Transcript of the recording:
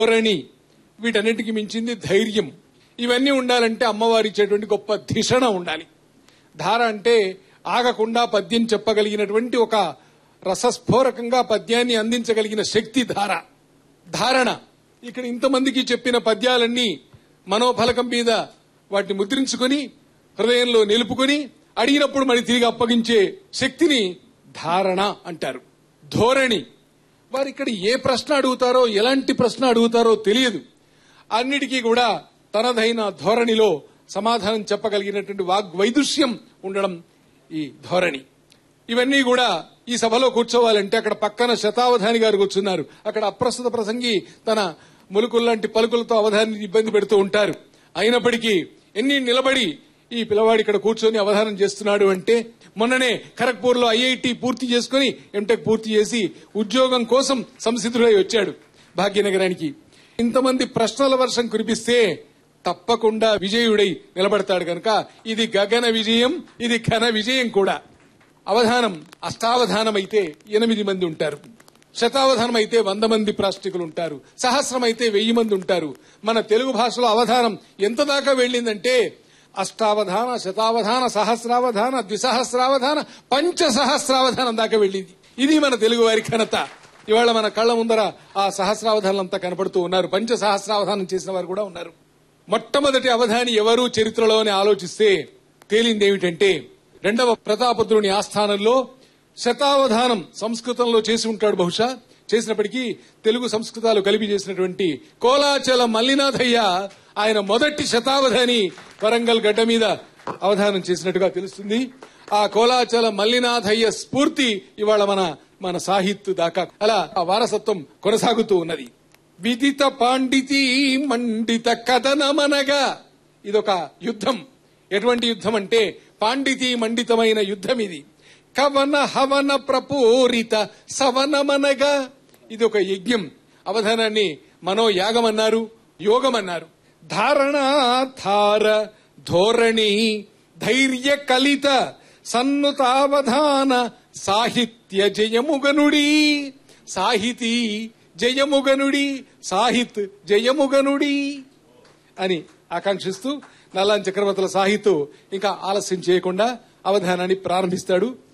ధోరణి వీటన్నిటికి మించింది ధైర్యం ఇవన్నీ ఉండాలంటే అమ్మవారి ఇచ్చేటువంటి గొప్ప ధిషణ ఉండాలి ధార అంటే ఆగకుండా పద్యం చెప్పగలిగినటువంటి ఒక రసస్ఫోరకంగా పద్యాన్ని అందించగలిగిన శక్తి ధార ధారణ ఇక్కడ ఇంతమందికి చెప్పిన పద్యాలన్నీ మనోఫలకం మీద వాటిని ముద్రించుకొని హృదయంలో నిలుపుకొని అడిగినప్పుడు మరి తిరిగి అప్పగించే శక్తిని ధారణ అంటారు ధోరణి వారు ఇక్కడ ఏ ప్రశ్న అడుగుతారో ఎలాంటి ప్రశ్న అడుగుతారో తెలియదు అన్నిటికీ కూడా తనదైన ధోరణిలో సమాధానం చెప్పగలిగినటువంటి వాగ్వైదుష్యం ఉండడం ఈ ధోరణి ఇవన్నీ కూడా ఈ సభలో కూర్చోవాలంటే అక్కడ పక్కన శతావధాని గారు కూర్చున్నారు అక్కడ అప్రస్తుత ప్రసంగి తన ములుకుల్లాంటి పలుకులతో అవధాని ఇబ్బంది పెడుతూ ఉంటారు అయినప్పటికీ ఎన్ని నిలబడి ఈ పిల్లవాడు ఇక్కడ కూర్చొని అవధానం చేస్తున్నాడు అంటే మొన్ననే ఖరగ్పూర్ లో ఐఐటి పూర్తి చేసుకుని ఎంటెక్ పూర్తి చేసి ఉద్యోగం కోసం సంసిద్ధుడై వచ్చాడు భాగ్యనగరానికి ఇంతమంది ప్రశ్నల వర్షం కురిపిస్తే తప్పకుండా విజయుడై నిలబడతాడు కనుక ఇది గగన విజయం ఇది ఘన విజయం కూడా అవధానం అష్టావధానం అయితే ఎనిమిది మంది ఉంటారు శతావధానం అయితే వంద మంది ప్రాష్టికులు ఉంటారు సహస్రం అయితే వెయ్యి మంది ఉంటారు మన తెలుగు భాషలో అవధానం ఎంత దాకా వెళ్ళిందంటే అష్టావధాన శతావధాన సహస్రావధాన ద్విసహస్రావధాన పంచసహస్రావధానం దాకా వెళ్ళింది ఇది మన తెలుగు వారి ఘనత ఇవాళ మన కళ్ళ ముందర ఆ సహస్రావధానంతా కనపడుతూ ఉన్నారు పంచ సహస్రావధానం చేసిన వారు కూడా ఉన్నారు మొట్టమొదటి అవధాని ఎవరు చరిత్రలో అని ఆలోచిస్తే తేలింది ఏమిటంటే రెండవ ప్రతాపరుద్రుని ఆస్థానంలో శతావధానం సంస్కృతంలో చేసి ఉంటాడు బహుశా చేసినప్పటికీ తెలుగు సంస్కృతాలు కలిపి చేసినటువంటి కోలాచల మల్లినాథయ్య ఆయన మొదటి శతావధాని వరంగల్ గడ్డ మీద అవధానం చేసినట్టుగా తెలుస్తుంది ఆ కోలాచల మల్లినాథయ్య స్ఫూర్తి ఇవాళ మన మన సాహిత్య దాకా అలా ఆ వారసత్వం కొనసాగుతూ ఉన్నది విదిత పాండితి మండిత కథనమనగా ఇదొక యుద్ధం ఎటువంటి యుద్ధం అంటే పాండితి మండితమైన యుద్ధం ఇది కవన హవన ప్రపూరిత సవనమనగా ఇది ఒక యజ్ఞం అవధానాన్ని మనోయాగం అన్నారు యోగం అన్నారు ధారణ ధార ధోరణి ధైర్య కలిత సన్నుతావధాన సాహిత్య జయముగనుడి సాహితీ జయముగనుడి సాహిత్ జయముగనుడి అని ఆకాంక్షిస్తూ నల్లాన్ చక్రవర్తుల సాహితు ఇంకా ఆలస్యం చేయకుండా అవధానాన్ని ప్రారంభిస్తాడు